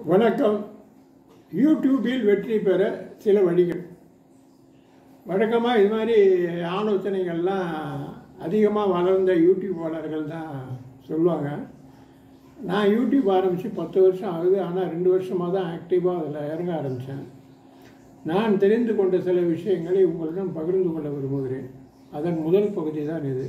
வணக்கம் யூடியூபில் வெற்றி பெற சில வழிகள் வழக்கமாக இது மாதிரி ஆலோசனைகள்லாம் அதிகமாக வளர்ந்த யூடியூபாளர்கள் தான் சொல்லுவாங்க நான் யூடியூப் ஆரம்பித்து பத்து வருஷம் ஆகுது ஆனால் ரெண்டு வருஷமாக தான் ஆக்டிவாக அதில் இறங்க ஆரம்பித்தேன் நான் தெரிந்து கொண்ட சில விஷயங்களை உங்களுடன் பகிர்ந்து கொள்ள விரும்புகிறேன் அதன் முதல் பகுதி தான் இது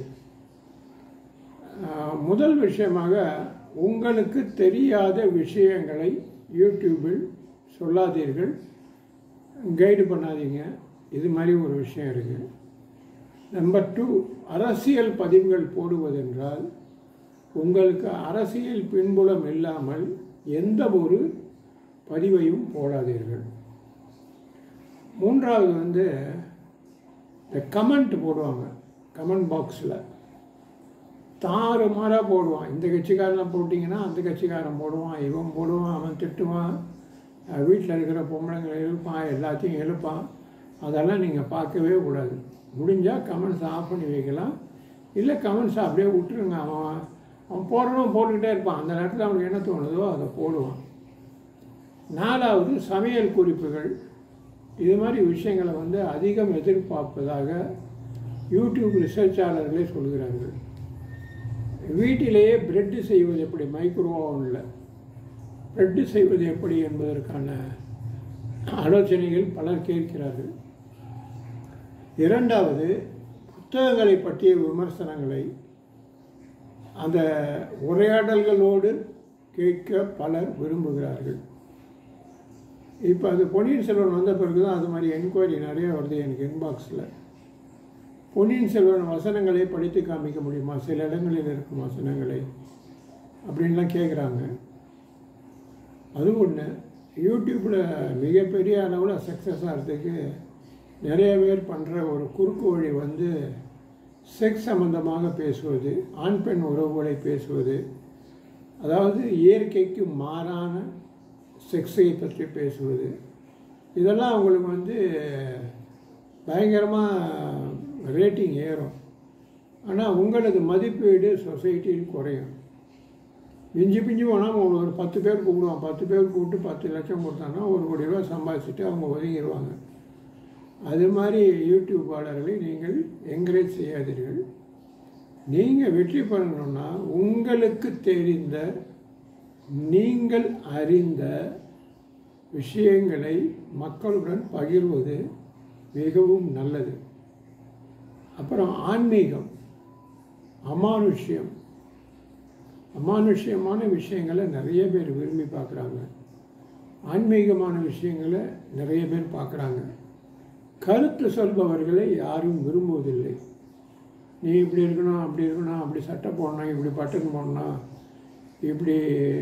ஆஹ், முதல் விஷயமாக உங்களுக்கு தெரியாத விஷயங்களை யூடியூபில் சொல்லாதீர்கள் கைடு பண்ணாதீங்க இது மாதிரி ஒரு விஷயம் இருக்குது நம்பர் டூ அரசியல் பதிவுகள் போடுவதென்றால் உங்களுக்கு அரசியல் பின்புலம் இல்லாமல் எந்த ஒரு பதிவையும் போடாதீர்கள் மூன்றாவது வந்து இந்த கமெண்ட் போடுவாங்க கமெண்ட் பாக்ஸில் தாறு மாறாக போடுவான் இந்த கட்சிக்காரனை போட்டிங்கன்னா அந்த கட்சிக்காரன் போடுவான் இவன் போடுவான் அவன் திட்டுவான் வீட்டில் இருக்கிற பொம்பளைங்களை எழுப்பான் எல்லாத்தையும் எழுப்பான் அதெல்லாம் நீங்கள் பார்க்கவே கூடாது முடிஞ்சால் கமெண்ட்ஸ் ஆஃப் பண்ணி வைக்கலாம் இல்லை கமெண்ட்ஸ் அப்படியே விட்டுருங்க அவன் அவன் போடுறவன் போட்டுக்கிட்டே இருப்பான் அந்த நேரத்தில் அவனுக்கு என்ன தோணுதோ அதை போடுவான் நாலாவது சமையல் குறிப்புகள் இது மாதிரி விஷயங்களை வந்து அதிகம் எதிர்பார்ப்பதாக யூடியூப் ரிசர்ச்சாளர்களே சொல்கிறார்கள் வீட்டிலேயே பிரெட்டு செய்வது எப்படி மைக்ரோ ஓவனில் பிரெட்டு செய்வது எப்படி என்பதற்கான ஆலோசனைகள் பலர் கேட்கிறார்கள் இரண்டாவது புத்தகங்களை பற்றிய விமர்சனங்களை அந்த உரையாடல்களோடு கேட்க பலர் விரும்புகிறார்கள் இப்போ அது பொன்னியின் செல்வன் வந்த பிறகு தான் அது மாதிரி என்கொயரி நிறைய வருது எனக்கு இன்பாக்ஸில் பொன்னியின் செல்வன் வசனங்களை படித்து காமிக்க முடியுமா சில இடங்களில் இருக்கும் வசனங்களை அப்படின்லாம் கேட்குறாங்க அது ஒன்று யூடியூப்பில் மிகப்பெரிய அளவில் சக்ஸஸ் ஆகிறதுக்கு நிறைய பேர் பண்ணுற ஒரு குறுக்கு வழி வந்து செக்ஸ் சம்பந்தமாக பேசுவது ஆண் பெண் உறவுகளை பேசுவது அதாவது இயற்கைக்கு மாறான செக்ஸை பற்றி பேசுவது இதெல்லாம் அவங்களுக்கு வந்து பயங்கரமாக ரேட்டிங் ஏறும் ஆனால் உங்களது மதிப்பீடு சொசைட்டியில் குறையும் மிஞ்சி பிஞ்சி போனால் ஒரு பத்து பேர் கூப்பிடுவான் பத்து பேர் கூப்பிட்டு பத்து லட்சம் கொடுத்தாங்கன்னா ஒரு கோடி ரூபா சம்பாதிச்சுட்டு அவங்க ஒதுங்கிடுவாங்க அது மாதிரி யூடியூப்பாளர்களை நீங்கள் என்கரேஜ் செய்யாதீர்கள் நீங்கள் வெற்றி பெறணும்னா உங்களுக்கு தெரிந்த நீங்கள் அறிந்த விஷயங்களை மக்களுடன் பகிர்வது மிகவும் நல்லது அப்புறம் ஆன்மீகம் அமானுஷ்யம் அமானுஷ்யமான விஷயங்களை நிறைய பேர் விரும்பி பார்க்குறாங்க ஆன்மீகமான விஷயங்களை நிறைய பேர் பார்க்குறாங்க கருத்து சொல்பவர்களை யாரும் விரும்புவதில்லை நீ இப்படி இருக்கணும் அப்படி இருக்கணும் அப்படி சட்டை போடணும் இப்படி பட்டன் போடணும் இப்படி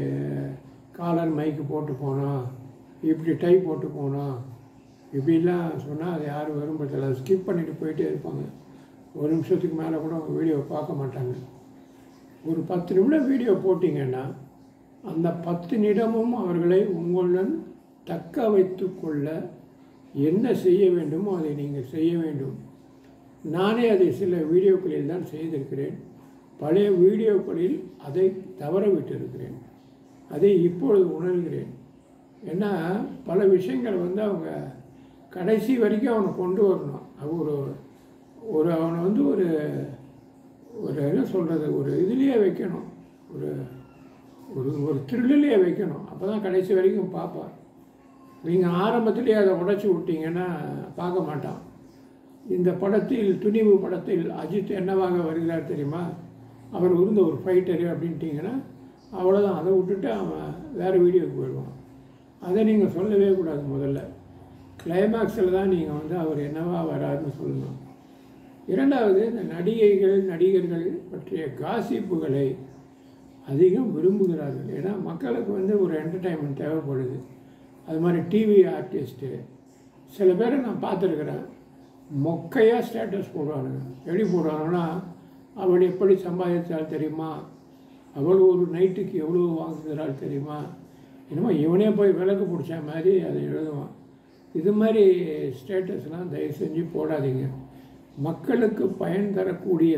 காலர் மைக்கு போட்டு போனோம் இப்படி டை போட்டு போனோம் இப்படிலாம் சொன்னால் அதை யாரும் விரும்புறதில்லை அதை ஸ்கிப் பண்ணிட்டு போயிட்டே இருப்பாங்க ஒரு நிமிஷத்துக்கு மேலே கூட அவங்க வீடியோ பார்க்க மாட்டாங்க ஒரு பத்து நிமிடம் வீடியோ போட்டிங்கன்னா அந்த பத்து நிமிடமும் அவர்களை உங்களுடன் தக்க வைத்து கொள்ள என்ன செய்ய வேண்டுமோ அதை நீங்கள் செய்ய வேண்டும் நானே அதை சில வீடியோக்களில் தான் செய்திருக்கிறேன் பழைய வீடியோக்களில் அதை தவற விட்டிருக்கிறேன் அதை இப்பொழுது உணர்கிறேன் ஏன்னா பல விஷயங்கள் வந்து அவங்க கடைசி வரைக்கும் அவனை கொண்டு வரணும் அது ஒரு ஒரு அவனை வந்து ஒரு ஒரு என்ன சொல்கிறது ஒரு இதுலேயே வைக்கணும் ஒரு ஒரு ஒரு த்ரில்லிலே வைக்கணும் அப்போ தான் கடைசி வரைக்கும் பார்ப்பான் நீங்கள் ஆரம்பத்திலே அதை உடைச்சி விட்டீங்கன்னா பார்க்க மாட்டான் இந்த படத்தில் துணிவு படத்தில் அஜித் என்னவாக வருகிறார் தெரியுமா அவர் இருந்த ஒரு ஃபைட்டரு அப்படின்ட்டிங்கன்னா அவ்வளோதான் அதை விட்டுட்டு அவன் வேறு வீடியோக்கு போயிடுவான் அதை நீங்கள் சொல்லவே கூடாது முதல்ல கிளைமேக்ஸில் தான் நீங்கள் வந்து அவர் என்னவா வராருன்னு சொல்லணும் இரண்டாவது இந்த நடிகைகள் நடிகர்கள் பற்றிய காசிப்புகளை அதிகம் விரும்புகிறார்கள் ஏன்னா மக்களுக்கு வந்து ஒரு என்டர்டைன்மெண்ட் தேவைப்படுது அது மாதிரி டிவி ஆர்டிஸ்ட்டு சில பேரை நான் பார்த்துருக்குறேன் மொக்கையாக ஸ்டேட்டஸ் போடுவானுங்க எப்படி போடுவாங்கன்னா அவள் எப்படி சம்பாதித்தால் தெரியுமா அவள் ஒரு நைட்டுக்கு எவ்வளோ வாங்குகிறாள் தெரியுமா என்னமோ இவனே போய் விளக்கு பிடிச்ச மாதிரி அதை எழுதுவான் இது மாதிரி ஸ்டேட்டஸ்லாம் தயவு செஞ்சு போடாதீங்க மக்களுக்கு பயன் தரக்கூடிய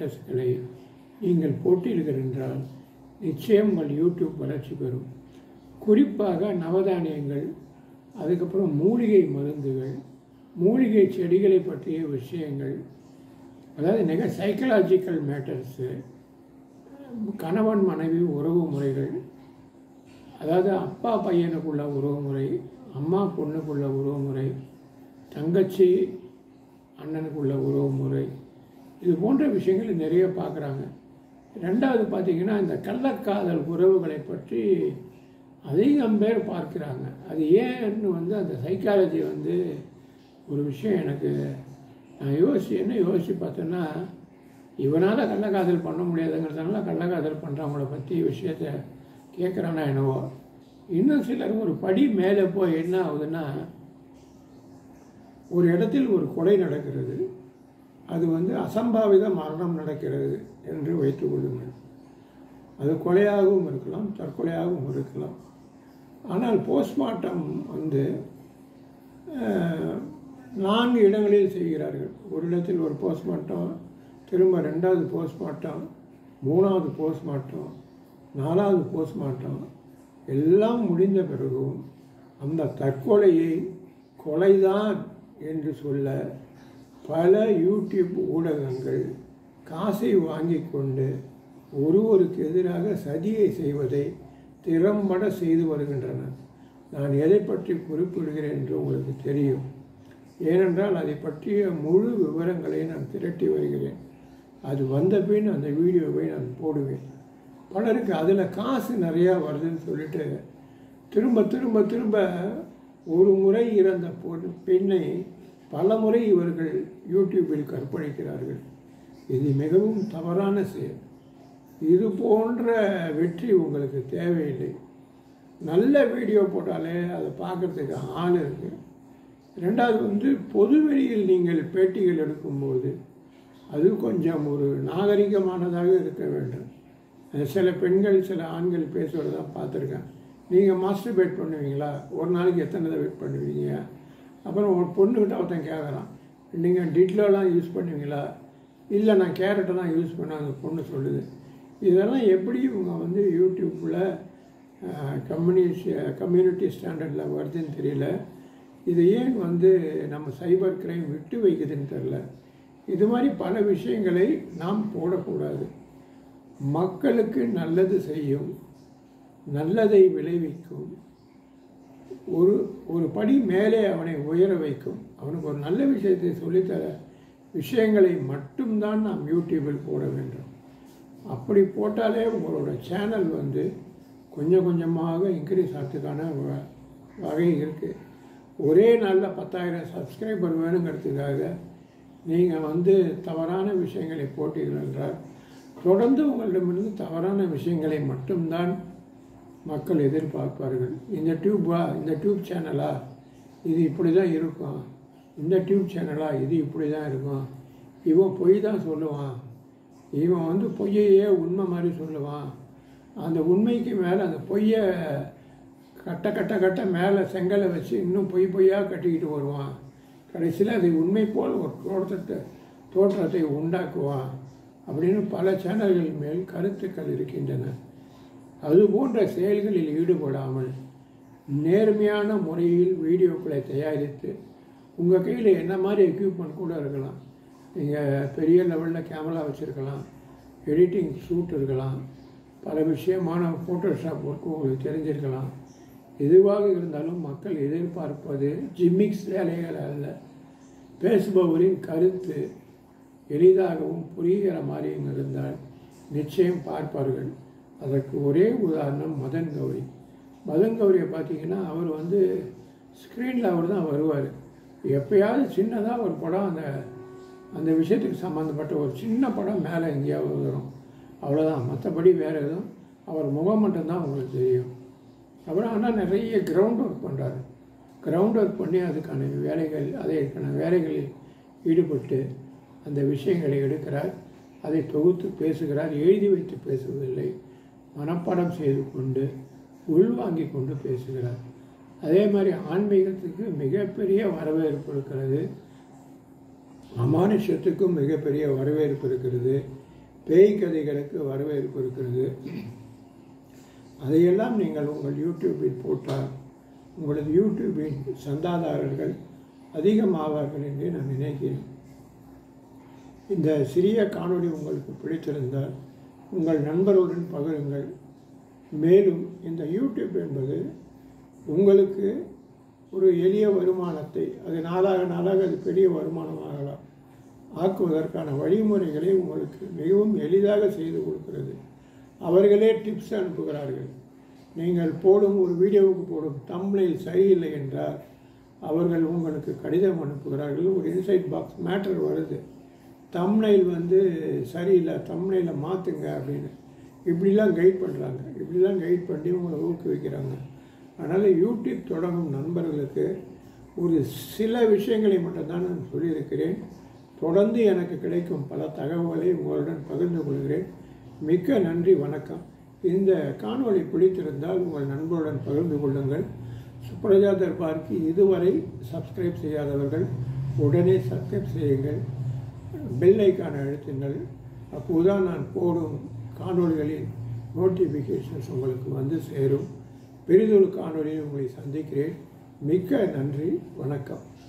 ஸ்டேட்டஸ்களை நீங்கள் போட்டியிடுகிறீர்கள் என்றால் நிச்சயம் உங்கள் யூடியூப் வளர்ச்சி பெறும் குறிப்பாக நவதானியங்கள் அதுக்கப்புறம் மூலிகை மருந்துகள் மூலிகை செடிகளை பற்றிய விஷயங்கள் அதாவது மிக சைக்கலாஜிக்கல் மேட்டர்ஸு கணவன் மனைவி உறவு முறைகள் அதாவது அப்பா பையனுக்குள்ள உறவு முறை அம்மா பொண்ணுக்குள்ள உறவு முறை தங்கச்சி அண்ணனுக்குள்ள உறவு முறை இது போன்ற விஷயங்கள் நிறைய பார்க்குறாங்க ரெண்டாவது பார்த்தீங்கன்னா இந்த கள்ளக்காதல் உறவுகளை பற்றி அதிகம் பேர் பார்க்குறாங்க அது ஏன்னு வந்து அந்த சைக்காலஜி வந்து ஒரு விஷயம் எனக்கு நான் யோசி என்ன யோசித்து பார்த்தேன்னா இவனால் கள்ளக்காதல் பண்ண முடியாதுங்கிறதுனால கள்ளக்காதல் பண்ணுறவங்கள பற்றி விஷயத்த கேட்குறானா என்னவோ இன்னும் சிலர் ஒரு படி மேலே போய் என்ன ஆகுதுன்னா ஒரு இடத்தில் ஒரு கொலை நடக்கிறது அது வந்து அசம்பாவித மரணம் நடக்கிறது என்று வைத்துக் கொள்ளுங்கள் அது கொலையாகவும் இருக்கலாம் தற்கொலையாகவும் இருக்கலாம் ஆனால் போஸ்ட்மார்ட்டம் வந்து அஹ், நான்கு இடங்களில் செய்கிறார்கள் ஒரு இடத்தில் ஒரு போஸ்ட்மார்ட்டம் திரும்ப ரெண்டாவது போஸ்ட்மார்ட்டம் மூணாவது போஸ்ட்மார்ட்டம் நாலாவது போஸ்ட்மார்ட்டம் எல்லாம் முடிந்த பிறகும் அந்த தற்கொலையை கொலைதான் என்று சொல்ல பல யூடியூப் ஊடகங்கள் காசை வாங்கி கொண்டு ஒருவருக்கு எதிராக சதியை செய்வதை திறம்பட செய்து வருகின்றன நான் எதை பற்றி குறிப்பிடுகிறேன் என்று உங்களுக்கு தெரியும் ஏனென்றால் அதை பற்றிய முழு விவரங்களை நான் திரட்டி வருகிறேன் அது வந்த பின் அந்த வீடியோவை நான் போடுவேன் பலருக்கு அதில் காசு நிறையா வருதுன்னு சொல்லிட்டு திரும்ப திரும்ப திரும்ப ஒரு முறை இறந்த பொண்ணு பெண்ணை பல முறை இவர்கள் யூடியூபில் கற்பழிக்கிறார்கள் இது மிகவும் தவறான செயல் இது போன்ற வெற்றி உங்களுக்கு தேவையில்லை நல்ல வீடியோ போட்டாலே அதை பார்க்கறதுக்கு ஆள் இருக்குது ரெண்டாவது வந்து பொதுவெளியில் நீங்கள் பேட்டிகள் எடுக்கும்போது அது கொஞ்சம் ஒரு நாகரிகமானதாக இருக்க வேண்டும் அது சில பெண்கள் சில ஆண்கள் பேசுகிறத பார்த்துருக்கேன் நீங்கள் மாஸ்டர் பேட் பண்ணுவீங்களா ஒரு நாளைக்கு எத்தனை வெயிட் பண்ணுவீங்க அப்புறம் ஒரு பொண்ணுக்கிட்ட ஒருத்தன் கேட்குறான் நீங்கள் டிட்லோலாம் யூஸ் பண்ணுவீங்களா இல்லை நான் கேரட்டை தான் யூஸ் பண்ண அந்த பொண்ணு சொல்லுது இதெல்லாம் எப்படி இவங்க வந்து யூடியூப்பில் கம்யூனிஸ்ட் கம்யூனிட்டி ஸ்டாண்டர்டில் வருதுன்னு தெரியல இது ஏன் வந்து நம்ம சைபர் கிரைம் விட்டு வைக்குதுன்னு தெரில இது மாதிரி பல விஷயங்களை நாம் போடக்கூடாது மக்களுக்கு நல்லது செய்யும் நல்லதை விளைவிக்கும் ஒரு ஒரு படி மேலே அவனை உயர வைக்கும் அவனுக்கு ஒரு நல்ல விஷயத்தை சொல்லித்தர விஷயங்களை மட்டும்தான் நாம் யூடியூபில் போட வேண்டும் அப்படி போட்டாலே உங்களோட சேனல் வந்து கொஞ்சம் கொஞ்சமாக இன்க்ரீஸ் ஆகிறதுக்கான வ- வகை இருக்குது ஒரே நாளில் பத்தாயிரம் சப்ஸ்கிரைபர் வேணுங்கிறதுக்காக நீங்கள் வந்து தவறான விஷயங்களை போட்டீர்கள் என்றால் தொடர்ந்து உங்களிடமிருந்து தவறான விஷயங்களை மட்டும்தான் மக்கள் எதிர்பார்ப்பார்கள் இந்த டியூப்பா இந்த டியூப் சேனலா இது இப்படி தான் இருக்கும் இந்த டியூப் சேனலா இது இப்படி தான் இருக்கும் இவன் பொய் தான் சொல்லுவான் இவன் வந்து பொய்யையே உண்மை மாதிரி சொல்லுவான் அந்த உண்மைக்கு மேலே அந்த பொய்யை கட்ட கட்ட கட்ட மேலே செங்கலை வச்சு இன்னும் பொய் பொய்யாக கட்டிக்கிட்டு வருவான் கடைசியில் அதை உண்மை போல் ஒரு தோற்றத்தை தோற்றத்தை உண்டாக்குவான் அப்படின்னு பல சேனல்கள் மேல் கருத்துக்கள் இருக்கின்றன அது போன்ற செயல்களில் ஈடுபடாமல் நேர்மையான முறையில் வீடியோக்களை தயாரித்து உங்கள் கையில் என்ன மாதிரி எக்யூப்மெண்ட் கூட இருக்கலாம் நீங்கள் பெரிய லெவலில் கேமரா வச்சுருக்கலாம் எடிட்டிங் ஷூட் இருக்கலாம் பல விஷயமான ஃபோட்டோஷாப் ஒர்க்கு உங்களுக்கு தெரிஞ்சிருக்கலாம் எதுவாக இருந்தாலும் மக்கள் எதிர்பார்ப்பது ஜிம்மிக்ஸ் வேலைகள் அல்ல பேசுபவரின் கருத்து எளிதாகவும் புரிகிற மாதிரியும் இருந்தால் நிச்சயம் பார்ப்பார்கள் அதற்கு ஒரே உதாரணம் மதன் கௌரி மதன் கௌரியை பார்த்தீங்கன்னா அவர் வந்து ஸ்க்ரீனில் அவர் தான் வருவார் எப்பயாவது சின்னதாக ஒரு படம் அந்த அந்த விஷயத்துக்கு சம்மந்தப்பட்ட ஒரு சின்ன படம் மேலே எங்கேயாவது வரும் அவ்வளோதான் மற்றபடி வேறு எதுவும் அவர் முகம் மட்டும்தான் உங்களுக்கு தெரியும் அப்புறம் ஆனால் நிறைய கிரவுண்ட் ஒர்க் பண்ணுறாரு கிரவுண்ட் ஒர்க் பண்ணி அதுக்கான வேலைகள் அதற்கான வேலைகளில் ஈடுபட்டு அந்த விஷயங்களை எடுக்கிறார் அதை தொகுத்து பேசுகிறார் எழுதி வைத்து பேசுவதில்லை மனப்பாடம் செய்து கொண்டு உள்வாங்கி கொண்டு பேசுகிறார் அதே மாதிரி ஆன்மீகத்துக்கு மிகப்பெரிய வரவேற்பு இருக்கிறது அமானுஷத்துக்கும் மிகப்பெரிய வரவேற்பு இருக்கிறது பேய் கதைகளுக்கு வரவேற்பு இருக்கிறது அதையெல்லாம் நீங்கள் உங்கள் யூடியூபில் போட்டால் உங்களது யூடியூபின் சந்தாதாரர்கள் அதிகமாவார்கள் என்று நான் நினைக்கிறேன் இந்த சிறிய காணொளி உங்களுக்கு பிடித்திருந்தால் உங்கள் நண்பர்களுடன் பகிருங்கள் மேலும் இந்த யூடியூப் என்பது உங்களுக்கு ஒரு எளிய வருமானத்தை அது நாளாக நாளாக அது பெரிய வருமானமாகலாம் ஆக்குவதற்கான வழிமுறைகளை உங்களுக்கு மிகவும் எளிதாக செய்து கொடுக்கிறது அவர்களே டிப்ஸ் அனுப்புகிறார்கள் நீங்கள் போடும் ஒரு வீடியோவுக்கு போடும் தம்ப்நெயில் சரியில்லை என்றால் அவர்கள் உங்களுக்கு கடிதம் அனுப்புகிறார்கள் ஒரு இன்சைட் பாக்ஸ் மேட்டர் வருது தம்ப்நெயில் வந்து சரியில்லை தம்ப்நெயிலை மாற்றுங்க அப்படின்னு இப்படிலாம் கைட் பண்ணுறாங்க இப்படிலாம் கைட் பண்ணி உங்களை ஊக்குவிக்கிறாங்க அதனால் யூடியூப் தொடங்கும் நண்பர்களுக்கு ஒரு சில விஷயங்களை மட்டும்தான் நான் சொல்லியிருக்கிறேன் தொடர்ந்து எனக்கு கிடைக்கும் பல தகவல்களை உங்களுடன் பகிர்ந்து கொள்கிறேன் மிக்க நன்றி வணக்கம் இந்த காணொளி பிடித்திருந்தால் உங்கள் நண்பருடன் பகிர்ந்து கொள்ளுங்கள் சுப்ரஜா தர்பாருக்கு இதுவரை சப்ஸ்கிரைப் செய்யாதவர்கள் உடனே சப்ஸ்கிரைப் செய்யுங்கள் பெல் ஐக்கானை அழுத்துங்கள் அப்போதுதான் நான் போடும் காணொளிகளின் நோட்டிஃபிகேஷன்ஸ் உங்களுக்கு வந்து சேரும் பெரிதொரு காணொளியில் உங்களை சந்திக்கிறேன் மிக்க நன்றி வணக்கம்